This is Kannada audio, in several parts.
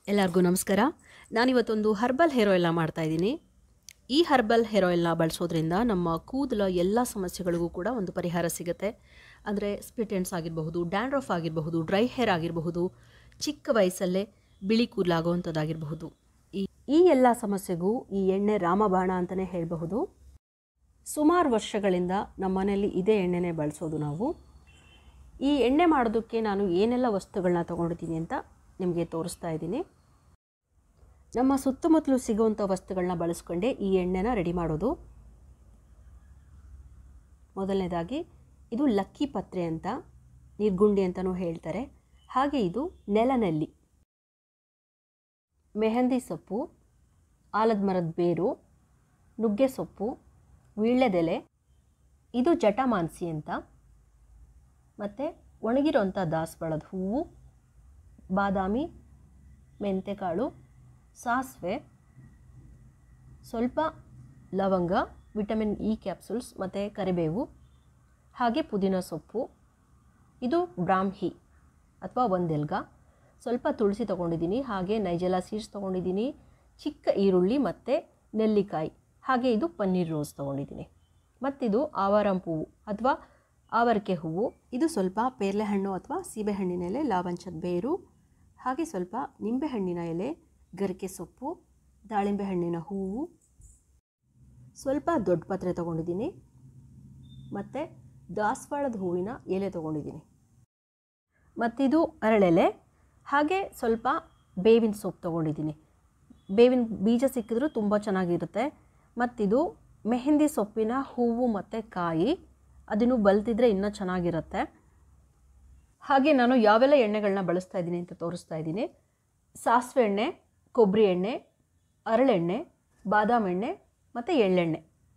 ಎಲ್ಲರಿಗೂ ನಮಸ್ಕಾರ ನಾನಿವತ್ತೊಂದು ಹರ್ಬಲ್ ಹೇರ್ ಆಯಿಲ್ನ ಮಾಡ್ತಾಯಿದ್ದೀನಿ ಈ ಹರ್ಬಲ್ ಹೇರ್ ಆಯಿಲ್ನ ಬಳಸೋದ್ರಿಂದ ನಮ್ಮ ಕೂದಲ ಎಲ್ಲ ಸಮಸ್ಯೆಗಳಿಗೂ ಕೂಡ ಒಂದು ಪರಿಹಾರ ಸಿಗುತ್ತೆ ಅಂದರೆ ಸ್ಪ್ಲಿಟ್ ಎಂಡ್ಸ್ ಆಗಿರಬಹುದು ಡ್ಯಾಂಡ್ರಫ್ ಆಗಿರಬಹುದು ಡ್ರೈ ಹೇರ್ ಆಗಿರಬಹುದು ಚಿಕ್ಕ ವಯಸ್ಸಲ್ಲೇ ಬಿಳಿ ಕೂದಲಾಗುವಂಥದ್ದಾಗಿರಬಹುದು ಈ ಈ ಎಲ್ಲ ಸಮಸ್ಯೆಗೂ ಈ ಎಣ್ಣೆ ರಾಮಬಾಣ ಅಂತಲೇ ಹೇಳಬಹುದು ಸುಮಾರು ವರ್ಷಗಳಿಂದ ನಮ್ಮ ಮನೆಯಲ್ಲಿ ಇದೇ ಎಣ್ಣೆನೇ ಬಳಸೋದು ನಾವು ಈ ಎಣ್ಣೆ ಮಾಡೋದಕ್ಕೆ ನಾನು ಏನೆಲ್ಲ ವಸ್ತುಗಳನ್ನ ತೊಗೊಂಡಿದ್ದೀನಿ ಅಂತ ನಿಮಗೆ ತೋರಿಸ್ತಾ ಇದ್ದೀನಿ ನಮ್ಮ ಸುತ್ತಮುತ್ತಲು ಸಿಗುವಂಥ ವಸ್ತುಗಳನ್ನ ಬಳಸ್ಕೊಂಡೇ ಈ ಎಣ್ಣೆನ ರೆಡಿ ಮಾಡೋದು ಮೊದಲನೇದಾಗಿ ಇದು ಲಕ್ಕಿ ಪತ್ರೆ ಅಂತ ನಿರ್ಗುಂಡಿ ಅಂತಲೂ ಹೇಳ್ತಾರೆ ಹಾಗೆ ಇದು ನೆಲನೆಲ್ಲಿ ಮೆಹಂದಿ ಸೊಪ್ಪು ಆಲದ ಮರದ ಬೇರು ನುಗ್ಗೆ ಸೊಪ್ಪು ವೀಳ್ಯದೆಲೆ ಇದು ಜಟಮಾನ್ಸಿ ಅಂತ ಮತ್ತು ಒಣಗಿರೋಂಥ ದಾಸವಾಳದ ಹೂವು ಬಾದಾಮಿ ಮೆಂತೆಕಾಳು ಸಾಸಿವೆ ಸ್ವಲ್ಪ ಲವಂಗ ವಿಟಮಿನ್ ಇ ಕ್ಯಾಪ್ಸೂಲ್ಸ್ ಮತ್ತು ಕರಿಬೇವು ಹಾಗೆ ಪುದೀನ ಸೊಪ್ಪು ಇದು ಬ್ರಾಹ್ಮಿ ಅಥವಾ ಒಂದೆಲ್ಗ ಸ್ವಲ್ಪ ತುಳಸಿ ತೊಗೊಂಡಿದ್ದೀನಿ ಹಾಗೆ ನೈಜೆಲಾ ಸೀಡ್ಸ್ ತೊಗೊಂಡಿದ್ದೀನಿ ಚಿಕ್ಕ ಈರುಳ್ಳಿ ಮತ್ತು ನೆಲ್ಲಿಕಾಯಿ ಹಾಗೆ ಇದು ಪನ್ನೀರ್ ರೋಸ್ ತೊಗೊಂಡಿದ್ದೀನಿ ಮತ್ತಿದು ಆವಾರಂ ಹೂವು ಅಥವಾ ಆವರಿಕೆ ಹೂವು ಇದು ಸ್ವಲ್ಪ ಪೇರ್ಲೆಹಣ್ಣು ಅಥವಾ ಸೀಬೆಹಣ್ಣಿನ ಎಲೆ ಲಾವಂಚದ ಬೇರು ಹಾಗೆ ಸ್ವಲ್ಪ ನಿಂಬೆಹಣ್ಣಿನ ಎಲೆ ಗರಿಕೆ ಸೊಪ್ಪು ದಾಳಿಂಬೆ ಹಣ್ಣಿನ ಹೂವು ಸ್ವಲ್ಪ ದೊಡ್ಡ ಪತ್ರೆ ತೊಗೊಂಡಿದ್ದೀನಿ ಮತ್ತು ದಾಸವಾಳದ ಹೂವಿನ ಎಲೆ ತೊಗೊಂಡಿದ್ದೀನಿ ಮತ್ತಿದು ಅರಳೆಲೆ ಹಾಗೆ ಸ್ವಲ್ಪ ಬೇವಿನ ಸೊಪ್ಪು ತೊಗೊಂಡಿದ್ದೀನಿ ಬೇವಿನ ಬೀಜ ಸಿಕ್ಕಿದ್ರೂ ತುಂಬ ಚೆನ್ನಾಗಿರುತ್ತೆ ಮತ್ತಿದು ಮೆಹಂದಿ ಸೊಪ್ಪಿನ ಹೂವು ಮತ್ತು ಕಾಯಿ ಅದನ್ನು ಬಲ್ತಿದ್ರೆ ಇನ್ನೂ ಚೆನ್ನಾಗಿರುತ್ತೆ ಹಾಗೆ ನಾನು ಯಾವೆಲ್ಲ ಎಣ್ಣೆಗಳನ್ನ ಬಳಸ್ತಾ ಇದ್ದೀನಿ ಅಂತ ತೋರಿಸ್ತಾ ಇದ್ದೀನಿ ಸಾಸಿವೆ ಎಣ್ಣೆ ಕೊಬ್ಬರಿ ಎಣ್ಣೆ ಹರಳೆಣ್ಣೆ ಬಾದಾಮ್ ಎಣ್ಣೆ ಮತ್ತು ಎಳ್ಳೆಣ್ಣೆ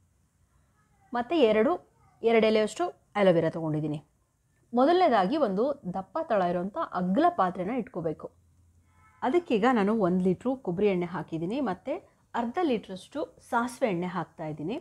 ಮತ್ತು ಎರಡು ಎರಡು ಎಲೆಯಷ್ಟು ಅಲೋವೆರಾ ತೊಗೊಂಡಿದ್ದೀನಿ ಮೊದಲನೇದಾಗಿ ಒಂದು ದಪ್ಪ ತಳ ಇರೋಂಥ ಅಗ್ಲ ಪಾತ್ರೆನ ಇಟ್ಕೋಬೇಕು ಅದಕ್ಕೀಗ ನಾನು ಒಂದು ಲೀಟ್ರು ಕೊಬ್ಬರಿ ಎಣ್ಣೆ ಹಾಕಿದ್ದೀನಿ ಮತ್ತು ಅರ್ಧ ಲೀಟ್ರಷ್ಟು ಸಾಸಿವೆ ಎಣ್ಣೆ ಹಾಕ್ತಾ ಇದ್ದೀನಿ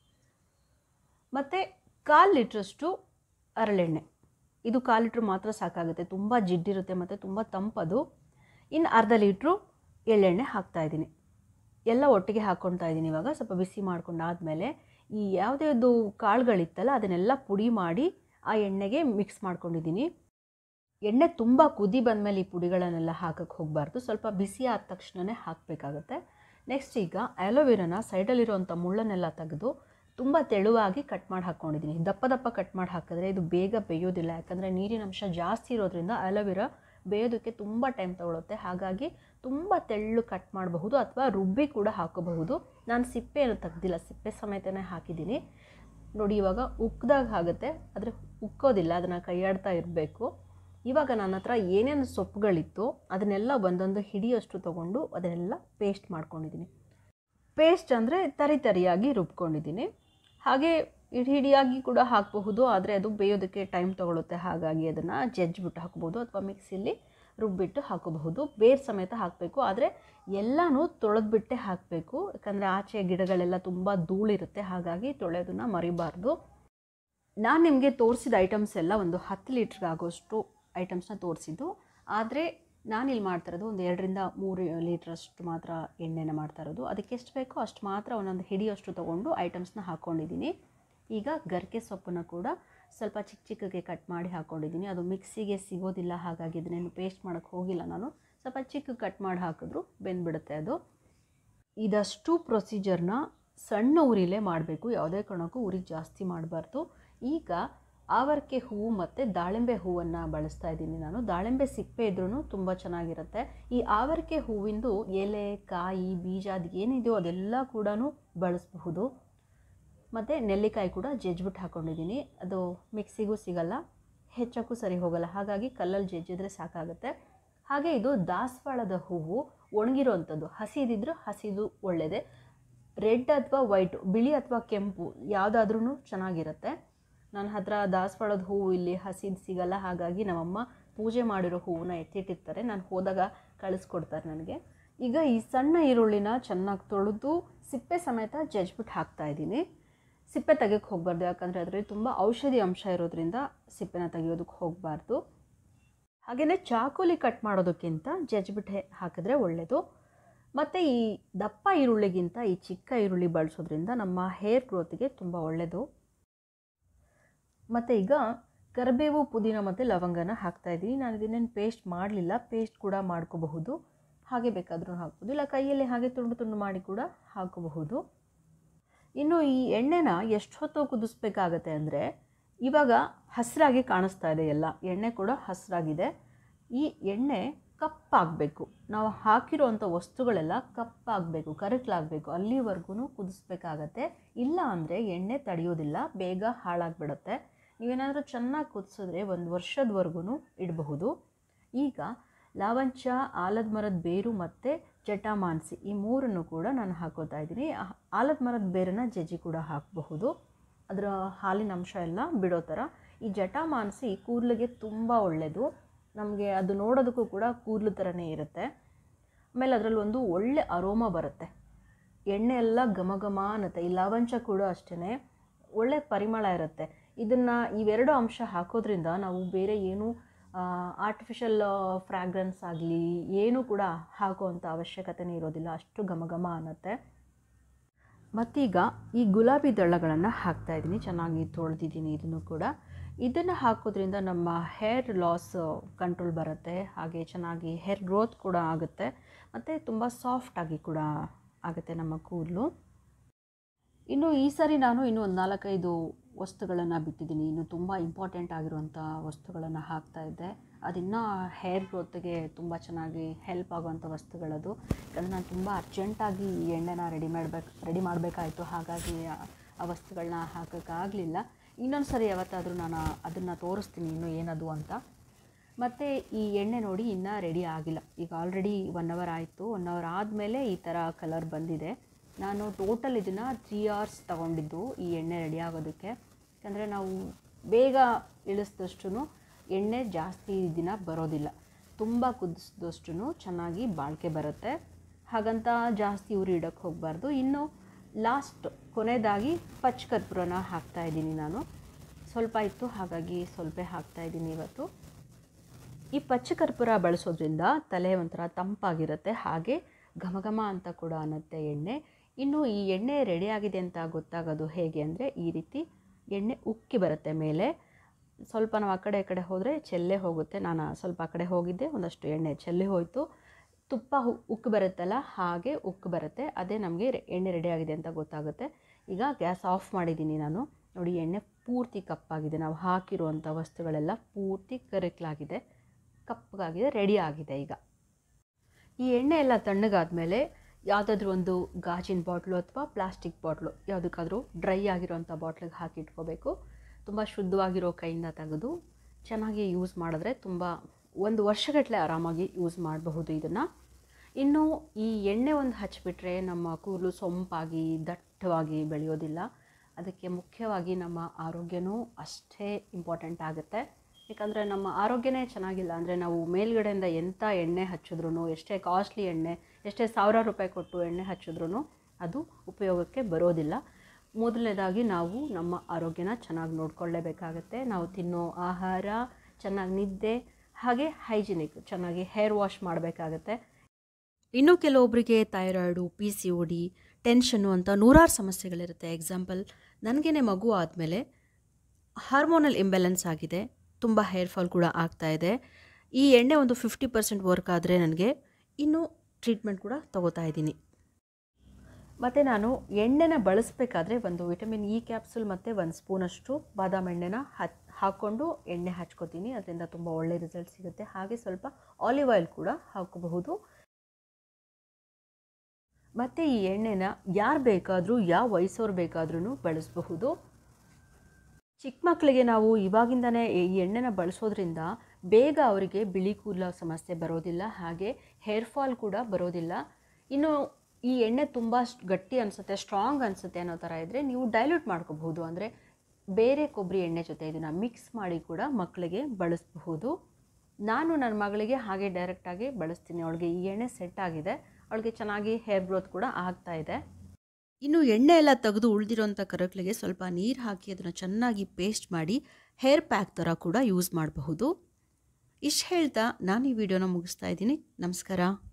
ಮತ್ತು ಕಾಲು ಲೀಟ್ರಷ್ಟು ಹರಳೆಣ್ಣೆ ಇದು ಕಾಲು ಲೀಟ್ರ್ ಮಾತ್ರ ಸಾಕಾಗುತ್ತೆ ತುಂಬ ಜಿಡ್ಡಿರುತ್ತೆ ಮತ್ತು ತುಂಬ ತಂಪದು ಇನ್ನು ಅರ್ಧ ಲೀಟ್ರು ಎಳ್ಳೆಣ್ಣೆ ಹಾಕ್ತಾಯಿದ್ದೀನಿ ಎಲ್ಲ ಒಟ್ಟಿಗೆ ಹಾಕ್ಕೊಳ್ತಾ ಇದ್ದೀನಿ ಇವಾಗ ಸ್ವಲ್ಪ ಬಿಸಿ ಮಾಡ್ಕೊಂಡಾದಮೇಲೆ ಈ ಯಾವುದ್ಯಾವುದು ಕಾಳುಗಳಿತ್ತಲ್ಲ ಅದನ್ನೆಲ್ಲ ಪುಡಿ ಮಾಡಿ ಆ ಎಣ್ಣೆಗೆ ಮಿಕ್ಸ್ ಮಾಡ್ಕೊಂಡಿದ್ದೀನಿ ಎಣ್ಣೆ ತುಂಬ ಕುದಿ ಬಂದಮೇಲೆ ಈ ಪುಡಿಗಳನ್ನೆಲ್ಲ ಹಾಕಕ್ಕೆ ಹೋಗಬಾರ್ದು ಸ್ವಲ್ಪ ಬಿಸಿ ಆದ ತಕ್ಷಣವೇ ಹಾಕಬೇಕಾಗತ್ತೆ ನೆಕ್ಸ್ಟ್ ಈಗ ಆ್ಯಲೋವೆರಾನ ಸೈಡಲ್ಲಿರೋವಂಥ ಮುಳ್ಳನ್ನೆಲ್ಲ ತೆಗೆದು ತುಂಬ ತೆಳುವಾಗಿ ಕಟ್ ಮಾಡಿ ಹಾಕ್ಕೊಂಡಿದ್ದೀನಿ ದಪ್ಪ ದಪ್ಪ ಕಟ್ ಮಾಡಿ ಹಾಕಿದ್ರೆ ಇದು ಬೇಗ ಬೇಯೋದಿಲ್ಲ ಯಾಕಂದರೆ ನೀರಿನ ಅಂಶ ಜಾಸ್ತಿ ಇರೋದ್ರಿಂದ ಆಲೋವೆರಾ ಬೇಯೋದಕ್ಕೆ ತುಂಬ ಟೈಮ್ ತೊಗೊಳುತ್ತೆ ಹಾಗಾಗಿ ತುಂಬ ತೆಳ್ಳು ಕಟ್ ಮಾಡಬಹುದು ಅಥವಾ ರುಬ್ಬಿ ಕೂಡ ಹಾಕಬಹುದು ನಾನು ಸಿಪ್ಪೆ ಏನು ತೆಗ್ದಿಲ್ಲ ಸಿಪ್ಪೆ ಸಮೇತನೇ ಹಾಕಿದ್ದೀನಿ ನೋಡಿ ಇವಾಗ ಉಕ್ದಾಗ ಆಗುತ್ತೆ ಆದರೆ ಉಕ್ಕೋದಿಲ್ಲ ಅದನ್ನು ಕೈಯಾಡ್ತಾ ಇರಬೇಕು ಇವಾಗ ನನ್ನ ಹತ್ರ ಏನೇನು ಸೊಪ್ಪುಗಳಿತ್ತು ಅದನ್ನೆಲ್ಲ ಒಂದೊಂದು ಹಿಡಿಯಷ್ಟು ತೊಗೊಂಡು ಅದನ್ನೆಲ್ಲ ಪೇಸ್ಟ್ ಮಾಡ್ಕೊಂಡಿದ್ದೀನಿ ಪೇಸ್ಟ್ ಅಂದರೆ ತರಿ ತರಿಯಾಗಿ ರುಬ್ಕೊಂಡಿದ್ದೀನಿ ಹಾಗೆ ಹಿಡಿ ಹಿಡಿಯಾಗಿ ಕೂಡ ಹಾಕಬಹುದು ಆದರೆ ಅದು ಬೇಯೋದಕ್ಕೆ ಟೈಮ್ ತೊಗೊಳುತ್ತೆ ಹಾಗಾಗಿ ಅದನ್ನು ಜಜ್ಜಿಬಿಟ್ಟು ಹಾಕ್ಬೋದು ಅಥವಾ ಮಿಕ್ಸಿಲಿ ರುಬ್ಬಿಟ್ಟು ಹಾಕೋಬಹುದು ಬೇರು ಸಮೇತ ಹಾಕಬೇಕು ಆದರೆ ಎಲ್ಲನೂ ತೊಳೆದ್ಬಿಟ್ಟೆ ಹಾಕಬೇಕು ಯಾಕಂದರೆ ಆಚೆ ಗಿಡಗಳೆಲ್ಲ ತುಂಬ ಧೂಳಿರುತ್ತೆ ಹಾಗಾಗಿ ತೊಳೆಯೋದನ್ನು ಮರಿಬಾರ್ದು ನಾನು ನಿಮಗೆ ತೋರಿಸಿದ ಐಟಮ್ಸ್ ಎಲ್ಲ ಒಂದು ಹತ್ತು ಲೀಟ್ರಿಗೆ ಆಗೋಷ್ಟು ಐಟಮ್ಸ್ನ ತೋರಿಸಿದ್ದು ಆದರೆ ನಾನಿಲ್ಲಿ ಮಾಡ್ತಾ ಇರೋದು ಒಂದು ಎರಡರಿಂದ ಮೂರು ಲೀಟ್ರಷ್ಟು ಮಾತ್ರ ಎಣ್ಣೆನ ಮಾಡ್ತಾ ಇರೋದು ಅದಕ್ಕೆ ಎಷ್ಟು ಬೇಕೋ ಅಷ್ಟು ಮಾತ್ರ ಒಂದೊಂದು ಹಿಡಿಯಷ್ಟು ತೊಗೊಂಡು ಐಟಮ್ಸ್ನ ಹಾಕ್ಕೊಂಡಿದ್ದೀನಿ ಈಗ ಗರಿಕೆ ಸೊಪ್ಪನ್ನು ಕೂಡ ಸ್ವಲ್ಪ ಚಿಕ್ಕ ಚಿಕ್ಕಗೆ ಕಟ್ ಮಾಡಿ ಹಾಕ್ಕೊಂಡಿದ್ದೀನಿ ಅದು ಮಿಕ್ಸಿಗೆ ಸಿಗೋದಿಲ್ಲ ಹಾಗಾಗಿ ಇದನ್ನೇನು ಪೇಸ್ಟ್ ಮಾಡೋಕ್ಕೆ ಹೋಗಿಲ್ಲ ನಾನು ಸ್ವಲ್ಪ ಚಿಕ್ಕ ಕಟ್ ಮಾಡಿ ಹಾಕಿದ್ರು ಬೆಂದ್ಬಿಡುತ್ತೆ ಅದು ಇದಷ್ಟು ಪ್ರೊಸೀಜರ್ನ ಸಣ್ಣ ಉರಿಲೇ ಮಾಡಬೇಕು ಯಾವುದೇ ಕಾರಣಕ್ಕೂ ಉರಿ ಜಾಸ್ತಿ ಮಾಡಬಾರ್ದು ಈಗ ಆವರಿಕೆ ಹೂವು ಮತ್ತು ದಾಳಿಂಬೆ ಹೂವನ್ನು ಬಳಸ್ತಾ ಇದ್ದೀನಿ ನಾನು ದಾಳಿಂಬೆ ಸಿಪ್ಪೆ ಇದ್ರೂ ತುಂಬ ಚೆನ್ನಾಗಿರುತ್ತೆ ಈ ಆವರಿಕೆ ಹೂವಿಂದು ಎಲೆ ಕಾಯಿ ಬೀಜ ಅದು ಏನಿದೆಯೋ ಅದೆಲ್ಲ ಕೂಡ ಬಳಸಬಹುದು ಮತ್ತು ನೆಲ್ಲಿಕಾಯಿ ಕೂಡ ಜಜ್ಜಿಬಿಟ್ಟು ಹಾಕ್ಕೊಂಡಿದ್ದೀನಿ ಅದು ಮಿಕ್ಸಿಗೂ ಸಿಗಲ್ಲ ಹೆಚ್ಚಕ್ಕೂ ಸರಿ ಹೋಗಲ್ಲ ಹಾಗಾಗಿ ಕಲ್ಲಲ್ಲಿ ಜಜ್ಜಿದ್ರೆ ಸಾಕಾಗುತ್ತೆ ಹಾಗೆ ಇದು ದಾಸವಾಳದ ಹೂವು ಒಣಗಿರೋವಂಥದ್ದು ಹಸಿದಿದ್ರೂ ಹಸಿದು ಒಳ್ಳೆಯದೇ ರೆಡ್ ಅಥವಾ ವೈಟು ಬಿಳಿ ಅಥವಾ ಕೆಂಪು ಯಾವುದಾದ್ರೂ ಚೆನ್ನಾಗಿರುತ್ತೆ ನನ್ನ ಹತ್ರ ದಾಸವಾಳದ ಹೂವು ಇಲ್ಲಿ ಹಸಿದು ಸಿಗಲ್ಲ ಹಾಗಾಗಿ ನಮ್ಮಮ್ಮ ಪೂಜೆ ಮಾಡಿರೋ ಹೂವನ್ನ ಎತ್ತಿಟ್ಟಿರ್ತಾರೆ ನಾನು ಹೋದಾಗ ಕಳಿಸ್ಕೊಡ್ತಾರೆ ನನಗೆ ಈಗ ಈ ಸಣ್ಣ ಈರುಳ್ಳಿನ ಚೆನ್ನಾಗಿ ತೊಳೆದು ಸಿಪ್ಪೆ ಸಮೇತ ಜಜ್ಬಿಟ್ಟು ಹಾಕ್ತಾ ಇದ್ದೀನಿ ಸಿಪ್ಪೆ ತೆಗಿಯೋಕ್ಕೆ ಹೋಗಬಾರ್ದು ಯಾಕಂದರೆ ಅದರಲ್ಲಿ ತುಂಬ ಔಷಧಿ ಅಂಶ ಇರೋದ್ರಿಂದ ಸಿಪ್ಪೆನ ತೆಗಿಯೋದಕ್ಕೆ ಹೋಗಬಾರ್ದು ಹಾಗೆಯೇ ಚಾಕುಲಿ ಕಟ್ ಮಾಡೋದಕ್ಕಿಂತ ಜಜ್ಬಿಟ್ಟು ಹಾಕಿದ್ರೆ ಒಳ್ಳೆಯದು ಮತ್ತು ಈ ದಪ್ಪ ಈರುಳ್ಳಿಗಿಂತ ಈ ಚಿಕ್ಕ ಈರುಳ್ಳಿ ಬಳಸೋದ್ರಿಂದ ನಮ್ಮ ಹೇರ್ ಗ್ರೋತ್ಗೆ ತುಂಬ ಒಳ್ಳೆಯದು ಮತ್ತು ಈಗ ಕರಿಬೇವು ಪುದೀನ ಮತ್ತು ಲವಂಗನ ಹಾಕ್ತಾಯಿದ್ದೀನಿ ನಾನು ಇದನ್ನೇನು ಪೇಸ್ಟ್ ಮಾಡಲಿಲ್ಲ ಪೇಸ್ಟ್ ಕೂಡ ಮಾಡ್ಕೋಬಹುದು ಹಾಗೆ ಬೇಕಾದರೂ ಹಾಕ್ಬೋದು ಇಲ್ಲ ಕೈಯಲ್ಲಿ ಹಾಗೆ ತುಂಡು ತುಂಡು ಮಾಡಿ ಕೂಡ ಹಾಕಬಹುದು ಇನ್ನು ಈ ಎಣ್ಣೆನ ಎಷ್ಟು ಹೊತ್ತು ಕುದಿಸ್ಬೇಕಾಗತ್ತೆ ಅಂದರೆ ಇವಾಗ ಹಸಿರಾಗಿ ಕಾಣಿಸ್ತಾ ಇದೆ ಎಲ್ಲ ಎಣ್ಣೆ ಕೂಡ ಹಸಿರಾಗಿದೆ ಈ ಎಣ್ಣೆ ಕಪ್ಪಾಗಬೇಕು ನಾವು ಹಾಕಿರೋವಂಥ ವಸ್ತುಗಳೆಲ್ಲ ಕಪ್ಪಾಗಬೇಕು ಕರಕಲಾಗಬೇಕು ಅಲ್ಲಿವರೆಗೂ ಕುದಿಸ್ಬೇಕಾಗತ್ತೆ ಇಲ್ಲ ಅಂದರೆ ಎಣ್ಣೆ ತಡೆಯೋದಿಲ್ಲ ಬೇಗ ಹಾಳಾಗಿಬಿಡುತ್ತೆ ನೀವೇನಾದರೂ ಚೆನ್ನಾಗಿ ಕುದಿಸಿದ್ರೆ ಒಂದು ವರ್ಷದವರೆಗೂ ಇಡಬಹುದು ಈಗ ಲಾವಂಚ ಆಲದ ಮರದ ಬೇರು ಮತ್ತು ಜಟಾಮಾನಸಿ ಈ ಮೂರನ್ನು ಕೂಡ ನಾನು ಹಾಕೋತಾ ಇದ್ದೀನಿ ಆಲದ ಮರದ ಬೇರನ್ನ ಜಜ್ಜಿ ಕೂಡ ಹಾಕಬಹುದು ಅದರ ಹಾಲಿನ ಅಂಶ ಎಲ್ಲ ಬಿಡೋ ಥರ ಈ ಜಟಾಮಾನಸಿ ಕೂದಲಿಗೆ ತುಂಬ ಒಳ್ಳೆಯದು ನಮಗೆ ಅದು ನೋಡೋದಕ್ಕೂ ಕೂಡ ಕೂದಲು ಥರನೇ ಇರುತ್ತೆ ಆಮೇಲೆ ಅದರಲ್ಲಿ ಒಂದು ಒಳ್ಳೆ ಅರೋಮ ಬರುತ್ತೆ ಎಣ್ಣೆ ಎಲ್ಲ ಘಮ ಘಮ ಅನ್ನತ್ತೆ ಈ ಲಾವಂಚ ಕೂಡ ಅಷ್ಟೇ ಒಳ್ಳೆ ಪರಿಮಳ ಇರುತ್ತೆ ಇದನ್ನು ಇವೆರಡು ಅಂಶ ಹಾಕೋದ್ರಿಂದ ನಾವು ಬೇರೆ ಏನು ಆರ್ಟಿಫಿಷಿಯಲ್ ಫ್ರ್ಯಾಗ್ರೆನ್ಸ್ ಆಗಲಿ ಏನೂ ಕೂಡ ಹಾಕುವಂಥ ಅವಶ್ಯಕತೆನೇ ಇರೋದಿಲ್ಲ ಅಷ್ಟು ಘಮ ಘಮ ಅನ್ನತ್ತೆ ಮತ್ತೀಗ ಈ ಗುಲಾಬಿ ದಳಗಳನ್ನು ಹಾಕ್ತಾಯಿದ್ದೀನಿ ಚೆನ್ನಾಗಿ ತೊಳೆದಿದ್ದೀನಿ ಇದನ್ನು ಕೂಡ ಇದನ್ನು ಹಾಕೋದ್ರಿಂದ ನಮ್ಮ ಹೇರ್ ಲಾಸ್ ಕಂಟ್ರೋಲ್ ಬರುತ್ತೆ ಹಾಗೆ ಚೆನ್ನಾಗಿ ಹೇರ್ ಗ್ರೋತ್ ಕೂಡ ಆಗುತ್ತೆ ಮತ್ತು ತುಂಬ ಸಾಫ್ಟಾಗಿ ಕೂಡ ಆಗುತ್ತೆ ನಮ್ಮ ಕೂದಲು ಇನ್ನು ಈ ಸಾರಿ ನಾನು ಇನ್ನೂ ಒಂದು ನಾಲ್ಕೈದು ವಸ್ತುಗಳನ್ನು ಬಿಟ್ಟಿದ್ದೀನಿ ಇನ್ನು ತುಂಬ ಇಂಪಾರ್ಟೆಂಟ್ ಆಗಿರುವಂಥ ವಸ್ತುಗಳನ್ನು ಹಾಕ್ತಾ ಇದ್ದೆ ಅದಿನ್ನೂ ಹೇರ್ ಗ್ರೋತ್ಗೆ ತುಂಬ ಚೆನ್ನಾಗಿ ಹೆಲ್ಪ್ ಆಗುವಂಥ ವಸ್ತುಗಳದು ಯಾಕಂದರೆ ನಾನು ತುಂಬ ಅರ್ಜೆಂಟಾಗಿ ಈ ಎಣ್ಣೆನ ರೆಡಿ ಮಾಡಬೇಕು ರೆಡಿ ಮಾಡಬೇಕಾಯಿತು ಹಾಗಾಗಿ ಆ ವಸ್ತುಗಳನ್ನ ಹಾಕೋಕ್ಕಾಗಲಿಲ್ಲ ಇನ್ನೊಂದು ಸರಿ ಯಾವತ್ತಾದರೂ ನಾನು ಅದನ್ನು ತೋರಿಸ್ತೀನಿ ಇನ್ನು ಏನದು ಅಂತ ಮತ್ತು ಈ ಎಣ್ಣೆ ನೋಡಿ ಇನ್ನೂ ರೆಡಿ ಆಗಿಲ್ಲ ಈಗ ಆಲ್ರೆಡಿ ಒನ್ ಅವರ್ ಆಯಿತು ಒನ್ ಅವರ್ ಆದಮೇಲೆ ಈ ಥರ ಕಲರ್ ಬಂದಿದೆ ನಾನು ಟೋಟಲ್ ಇದನ್ನು ತ್ರೀ ಅವರ್ಸ್ ತೊಗೊಂಡಿದ್ದು ಈ ಎಣ್ಣೆ ರೆಡಿ ಆಗೋದಕ್ಕೆ ಯಾಕಂದರೆ ನಾವು ಬೇಗ ಇಳಿಸಿದಷ್ಟು ಎಣ್ಣೆ ಜಾಸ್ತಿ ದಿನ ಬರೋದಿಲ್ಲ ತುಂಬ ಕುದಿಸಿದಷ್ಟು ಚೆನ್ನಾಗಿ ಬಾಳಿಕೆ ಬರುತ್ತೆ ಹಾಗಂತ ಜಾಸ್ತಿ ಉರಿ ಇಡೋಕ್ಕೆ ಹೋಗಬಾರ್ದು ಇನ್ನು ಲಾಸ್ಟ್ ಕೊನೆಯದಾಗಿ ಪಚ್ ಕರ್ಪೂರನ ಹಾಕ್ತಾಯಿದ್ದೀನಿ ನಾನು ಸ್ವಲ್ಪ ಇತ್ತು ಹಾಗಾಗಿ ಸ್ವಲ್ಪ ಹಾಕ್ತಾಯಿದ್ದೀನಿ ಇವತ್ತು ಈ ಪಚ್ಚ ಕರ್ಪೂರ ಬಳಸೋದ್ರಿಂದ ತಲೆ ಒಂಥರ ತಂಪಾಗಿರುತ್ತೆ ಹಾಗೆ ಘಮ ಘಮ ಅಂತ ಕೂಡ ಅನ್ನತ್ತೆ ಎಣ್ಣೆ ಇನ್ನು ಈ ಎಣ್ಣೆ ರೆಡಿಯಾಗಿದೆ ಅಂತ ಗೊತ್ತಾಗೋದು ಹೇಗೆ ಅಂದರೆ ಈ ರೀತಿ ಎಣ್ಣೆ ಉಕ್ಕಿ ಬರುತ್ತೆ ಮೇಲೆ ಸ್ವಲ್ಪ ನಾವು ಆ ಕಡೆ ಈ ಕಡೆ ಹೋದರೆ ಚೆಲ್ಲೆ ಹೋಗುತ್ತೆ ನಾನು ಸ್ವಲ್ಪ ಆ ಕಡೆ ಹೋಗಿದ್ದೆ ಒಂದಷ್ಟು ಎಣ್ಣೆ ಚೆಲ್ಲಿ ಹೋಯಿತು ತುಪ್ಪ ಹು ಉಕ್ಕು ಬರುತ್ತಲ್ಲ ಹಾಗೆ ಉಕ್ಕು ಬರುತ್ತೆ ಅದೇ ನಮಗೆ ಎಣ್ಣೆ ರೆಡಿ ಆಗಿದೆ ಅಂತ ಗೊತ್ತಾಗುತ್ತೆ ಈಗ ಗ್ಯಾಸ್ ಆಫ್ ಮಾಡಿದ್ದೀನಿ ನಾನು ನೋಡಿ ಎಣ್ಣೆ ಪೂರ್ತಿ ಕಪ್ಪಾಗಿದೆ ನಾವು ಹಾಕಿರುವಂಥ ವಸ್ತುಗಳೆಲ್ಲ ಪೂರ್ತಿ ಕರಕಲಾಗಿದೆ ಕಪ್ಪಗಾಗಿದೆ ರೆಡಿ ಆಗಿದೆ ಈಗ ಈ ಎಣ್ಣೆ ಎಲ್ಲ ತಣ್ಣಗಾದ್ಮೇಲೆ ಯಾವುದಾದ್ರೂ ಒಂದು ಗಾಜಿನ ಬಾಟ್ಲು ಅಥವಾ ಪ್ಲಾಸ್ಟಿಕ್ ಬಾಟ್ಲು ಯಾವುದಕ್ಕಾದ್ರೂ ಡ್ರೈ ಆಗಿರೋಂಥ ಬಾಟ್ಲಿಗೆ ಹಾಕಿ ಇಟ್ಕೋಬೇಕು ತುಂಬ ಶುದ್ಧವಾಗಿರೋ ಕೈಯಿಂದ ತೆಗೆದು ಚೆನ್ನಾಗಿ ಯೂಸ್ ಮಾಡಿದ್ರೆ ತುಂಬ ಒಂದು ವರ್ಷಗಟ್ಟಲೆ ಆರಾಮಾಗಿ ಯೂಸ್ ಮಾಡಬಹುದು ಇದನ್ನು ಇನ್ನು ಈ ಎಣ್ಣೆ ಒಂದು ಹಚ್ಚಿಬಿಟ್ರೆ ನಮ್ಮ ಕೂದಲು ಸೊಂಪಾಗಿ ದಟ್ಟವಾಗಿ ಬೆಳೆಯೋದಿಲ್ಲ ಅದಕ್ಕೆ ಮುಖ್ಯವಾಗಿ ನಮ್ಮ ಆರೋಗ್ಯನೂ ಅಷ್ಟೇ ಇಂಪಾರ್ಟೆಂಟ್ ಆಗುತ್ತೆ ಯಾಕಂದರೆ ನಮ್ಮ ಆರೋಗ್ಯನೇ ಚೆನ್ನಾಗಿಲ್ಲ ಅಂದರೆ ನಾವು ಮೇಲ್ಗಡೆಯಿಂದ ಎಂಥ ಎಣ್ಣೆ ಹಚ್ಚಿದ್ರೂ ಎಷ್ಟೇ ಕಾಸ್ಟ್ಲಿ ಎಣ್ಣೆ ಎಷ್ಟೇ ಸಾವಿರ ರೂಪಾಯಿ ಕೊಟ್ಟು ಎಣ್ಣೆ ಹಚ್ಚಿದ್ರೂ ಅದು ಉಪಯೋಗಕ್ಕೆ ಬರೋದಿಲ್ಲ ಮೊದಲನೇದಾಗಿ ನಾವು ನಮ್ಮ ಆರೋಗ್ಯನ ಚೆನ್ನಾಗಿ ನೋಡ್ಕೊಳ್ಳೇಬೇಕಾಗತ್ತೆ ನಾವು ತಿನ್ನೋ ಆಹಾರ ಚೆನ್ನಾಗಿ ನಿದ್ದೆ ಹಾಗೆ ಹೈಜಿನಿಕ್ ಚೆನ್ನಾಗಿ ಹೇರ್ ವಾಶ್ ಮಾಡಬೇಕಾಗತ್ತೆ ಇನ್ನು ಕೆಲವೊಬ್ಬರಿಗೆ thyroid P C O D ಟೆನ್ಷನ್ನು ಅಂತ ನೂರಾರು ಸಮಸ್ಯೆಗಳಿರುತ್ತೆ ಎಕ್ಸಾಂಪಲ್ ನನಗೇನೆ ಮಗು ಆದಮೇಲೆ ಹಾರ್ಮೋನಲ್ ಇಂಬ್ಯಾಲೆನ್ಸ್ ಆಗಿದೆ ತುಂಬ ಹೇರ್ ಫಾಲ್ ಕೂಡ ಆಗ್ತಾ ಇದೆ ಈ ಎಣ್ಣೆ ಒಂದು ಫಿಫ್ಟಿ ಪರ್ಸೆಂಟ್ ವರ್ಕ್ ಆದರೆ ನನಗೆ ಇನ್ನೂ ಟ್ರೀಟ್ಮೆಂಟ್ ಕೂಡ ತಗೋತಾ ಇದ್ದೀನಿ ಮತ್ತು ನಾನು ಎಣ್ಣೆನ ಬಳಸಬೇಕಾದ್ರೆ ಒಂದು ವಿಟಮಿನ್ ಇ ಕ್ಯಾಪ್ಸುಲ್ ಮತ್ತು ಒಂದು ಸ್ಪೂನಷ್ಟು ಬಾದಾಮ್ ಎಣ್ಣೆನ ಹಚ್ ಹಾಕ್ಕೊಂಡು ಎಣ್ಣೆ ಹಚ್ಕೋತೀನಿ ಅದರಿಂದ ತುಂಬ ಒಳ್ಳೆ ರಿಸಲ್ಟ್ ಸಿಗುತ್ತೆ ಹಾಗೆ ಸ್ವಲ್ಪ ಆಲಿವ್ ಆಯಿಲ್ ಕೂಡ ಹಾಕೋಬಹುದು ಮತ್ತು ಈ ಎಣ್ಣೆನ ಯಾರು ಬೇಕಾದರೂ ಯಾವ ವಯಸ್ಸವ್ರು ಬೇಕಾದ್ರೂ ಬಳಸಬಹುದು ಚಿಕ್ಕ ಮಕ್ಕಳಿಗೆ ನಾವು ಇವಾಗಿಂದನೇ ಈ ಎಣ್ಣೆನ ಬಳಸೋದ್ರಿಂದ ಬೇಗ ಅವರಿಗೆ ಬಿಳಿ ಕೂದಲ ಸಮಸ್ಯೆ ಬರೋದಿಲ್ಲ ಹಾಗೆ ಹೇರ್ ಫಾಲ್ ಕೂಡ ಬರೋದಿಲ್ಲ ಇನ್ನು ಈ ಎಣ್ಣೆ ತುಂಬ ಗಟ್ಟಿ ಅನಿಸುತ್ತೆ ಸ್ಟ್ರಾಂಗ್ ಅನಿಸುತ್ತೆ ಅನ್ನೋ ಥರ ಇದ್ದರೆ ನೀವು ಡೈಲ್ಯೂಟ್ ಮಾಡ್ಕೋಬಹುದು ಅಂದರೆ ಬೇರೆ ಕೊಬ್ಬರಿ ಎಣ್ಣೆ ಜೊತೆ ಇದನ್ನು ಮಿಕ್ಸ್ ಮಾಡಿ ಕೂಡ ಮಕ್ಕಳಿಗೆ ಬಳಸಬಹುದು ನಾನು ನನ್ನ ಮಗಳಿಗೆ ಹಾಗೆ ಡೈರೆಕ್ಟಾಗಿ ಬಳಸ್ತೀನಿ ಅವಳಿಗೆ ಈ ಎಣ್ಣೆ ಸೆಟ್ ಆಗಿದೆ ಅವಳಿಗೆ ಚೆನ್ನಾಗಿ ಹೇರ್ ಗ್ರೋತ್ ಕೂಡ ಆಗ್ತಾ ಇದೆ ಇನ್ನು ಎಣ್ಣೆ ಎಲ್ಲ ತೆಗೆದು ಉಳಿದಿರೋಂಥ ಕರಕಲಿಗೆ ಸ್ವಲ್ಪ ನೀರು ಹಾಕಿ ಅದನ್ನು ಚೆನ್ನಾಗಿ ಪೇಸ್ಟ್ ಮಾಡಿ ಹೇರ್ ಪ್ಯಾಕ್ ಥರ ಕೂಡ ಯೂಸ್ ಮಾಡಬಹುದು ಇಷ್ಟು ಹೇಳ್ತಾ ನಾನು ಈ ವಿಡಿಯೋನ ಮುಗಿಸ್ತಾ ಇದ್ದೀನಿ ನಮಸ್ಕಾರ